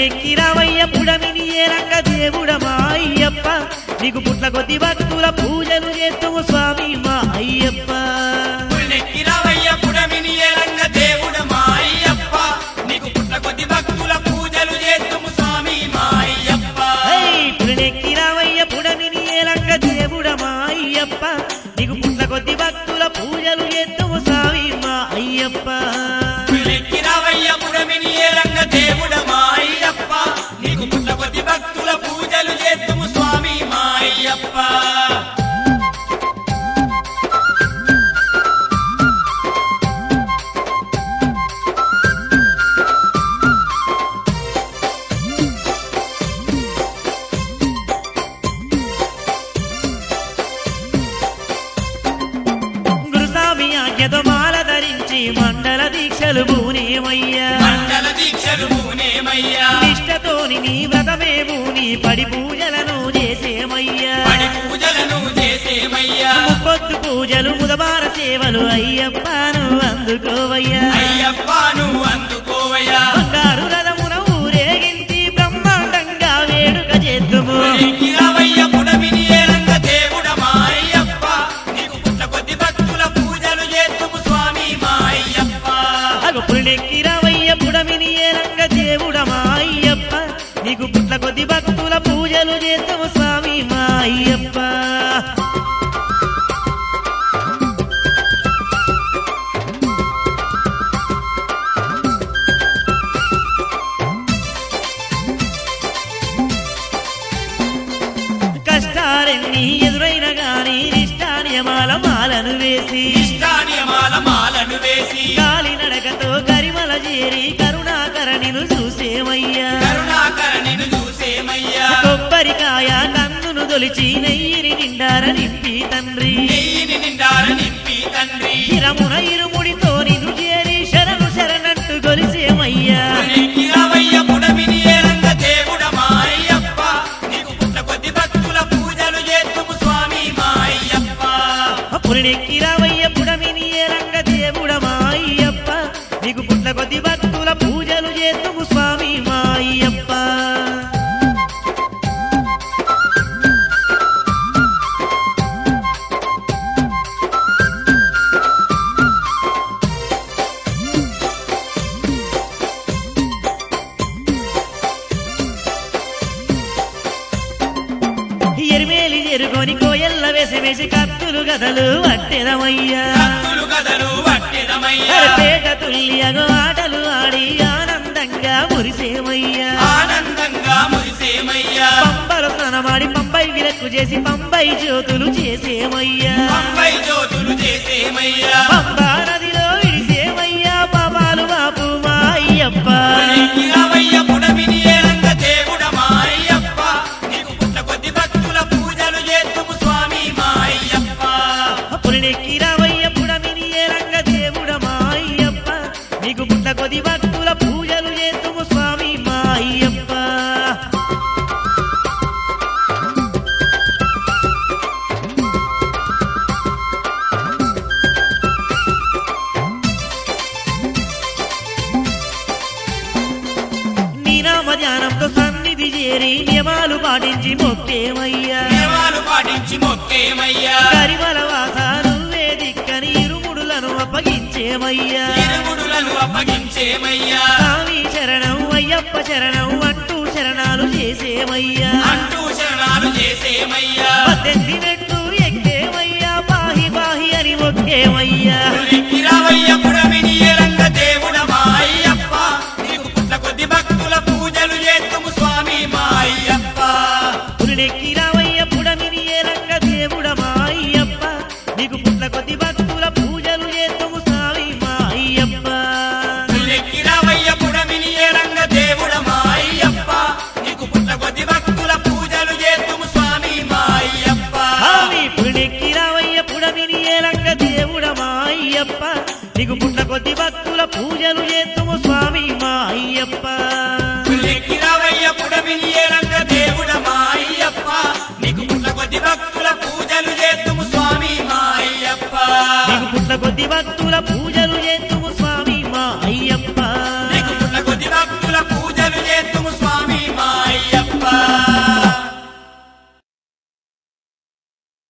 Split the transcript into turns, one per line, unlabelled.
పుణ్యకి రావయ్య పుడమిని ఏలంగ దేవుడమా అయ్యప్ప నీకు పుట్ల కొద్ది భక్తుల పూజలు చేస్తాము స్వామి మా అయ్యప్ప
పుల్లెక్కి రావయ్య పుడమిని ఏలంగ దేవుడ మా అయ్యప్ప నీకు పుట్ల కొద్ది భక్తుల పూజలు చేద్దుము స్వామి మా అయ్యప్ప
హై, పుణ్యకి రావయ్య పుడమిని ఏలంగ దేవుడమా అయ్యప్ప నీకు పుట్ల కొద్ది భక్తుల పూజలు చేస్తాము స్వామి మా అయ్యప్ప
పుల్లెక్కి రావయ్య పుడమిని ఏలంగ దేవుడ మా అయ్యప్ప నీకు పుట్ల కొద్ది భక్తుల పూజలు చేద్దుము స్వామి మా అయ్యప్ప
గురుస్వామి ఆజ్ఞతో మాల ధరించి మండల దీక్షలు భూనేమయ్యా
మండల దీక్షలు పూనేమయ్యా
నిష్టతోని నీ వ్రతమేము నీ పడి పూజలను చేసేమయ్యా
పడి పూజలను చేసేమయ్యా
ముప్పొద్దు పూజలు ముదబార సేవలు అయ్యప్పను అందుకోవయ్యా
అయ్యప్ప నువ్వు అందుకోవయ్యా
బంగారు రథమున ఊరేగించి బ్రహ్మాండంగా వేడుక చేద్దుము
పుల్లెక్కి రావయ్య పుడమిని ఏలంగ దేవుడ మా అయ్యప్ప నీకు పుట్ల కొద్ది భక్తుల పూజలు చేద్దుము స్వామి మా అయ్యప్ప
అగు పుణ్యకి రావయ్య పుడమిని ఏలంగ దేవుడమా అయ్యప్ప నీకు పుట్ల కొద్ది భక్తుల పూజలు చేద్దాము స్వామి మా అయ్యప్ప కష్టాలెన్ని ఎదురైన గాని నిష్టానియమాల మాలను వేసి
ఇష్టానియమాల మాలను వేసి
కాలి నడకతో కరిమల చేరి కరుణాకరణిను చూసేమయ్యా
కరుణాకర నిన్ను చూసేమయ్యా
కొబ్బరికాయ కన్నును దొలిచి నెయ్యిని నిండార నింపి తండ్రి
నెయ్యిని నిండార నింపి తండ్రి
ఇరమున ఇరుముడితో నిన్ను చేరి శరణు శరణట్టు గొలిసేమయ్యా
పుల్లెక్కి రావయ్య పుడమిని ఏలంగ దేవుడ మా అయ్యప్ప నీకు పుట్ల కొద్ది భక్తుల పూజలు చేద్దుము స్వామి మా అయ్యప్ప
పురినెక్కి రావయ్య పుడమిని ఏలంగ దేవుడమా అయ్యప్ప నీకు పుట్ల కొద్ది భక్తుల పూజలు చేద్దుము స్వామి మా అయ్యప్ప ఎరిమేలి ఎరుకొని కోయల్ల వేసి వేసి కత్తులు గదలు అట్టెదమయ్యా
కత్తులు గదలు వట్టెదమయ్యా
పేట తుల్యగో ఆటలు ఆడి ఆనందంగా మురిసేమయ్యా
ఆనందంగా మురిసేమయ్యా
పంబలు స్నానమాడి పంబై విలక్కు చేసి పంబై జ్యోతులు చేసేమయ్యా
పంపై జ్యోతులు చేసేమయ్యా
పంబా నదిలో విడిసేమయ్యా పాపాలు మాపు మా అయ్యప్ప
పుల్లెక్కి రావయ్య పుడమిని ఏలంగ దేవుడ మా అయ్యప్ప నీకు పుట్ల కొద్ది భక్తుల పూజలు చేద్దుము స్వామి మా అయ్యప్ప
పులినెక్కి రావయ్య పుడమిని ఏలంగ దేవుడ మా అయ్యప్ప నీకు పుట్ల కొది భక్తుల పూజలు చేద్దుము స్వామి మా అయ్యప్ప నీ నామ ధ్యానంతో సన్నిధి చేరి నియమాలు పాటించి మొక్కేమయ్యా
నియమాలు పాటించి మొక్కేమయ్యా
కరిమల వాస నువ్వే దిక్కని ఇరుముడులను అప్పగించేమయ్యా
ఇరుముడులను అప్పగించేమయ్యా
స్వామి శరణం అయ్యప్ప శరణం అంటూ శరణాలు చేసేమయ్యా
అంటూ శరణాలు చేసేమయ్యా
పద్దెనిమిది మెట్లు ఎక్కేమయ్యా పాహి పాహి అని మొక్కేమయ్యా
పుల్లెక్కి రావయ్య పుడమిని ఏలంగ దేవుడ మా అయ్యప్ప నీకు పుట్ల కొద్ది భక్తుల పూజలు చేద్దుము స్వామి మా అయ్యప్ప
పులినెక్కి రావయ్య పుడమిని ఏలంగ దేవుడ మా అయ్యప్ప నీకు పుట్ల కొద్ది భక్తుల పూజలు చేద్దాము స్వామి మా అయ్యప్ప
పుల్లెక్కి రావయ్య పుడమిని ఏలంగ దేవుడ మా అయ్యప్ప నీకు పుట్ల కొద్ది భక్తుల పూజలు చేద్దుము స్వామి మా అయ్యప్ప
స్వామి పులినెక్కి రావయ్య పుడమిని ఏలంగ దేవుడ మా అయ్యప్ప నీకు పుట్ల కొద్ది భక్తుల పూజలు చేద్దాము స్వామి మా అయ్యప్ప
పుల్లెక్కి రావయ్య పుడమిని ఏలంగ దేవుడ మా అయ్యప్ప నీకు పుట్ల కొద్ది భక్తుల పూజలు చేద్దుము స్వామి మా అయ్యప్ప
నీకు పుట్ల కొద్ది భక్తుల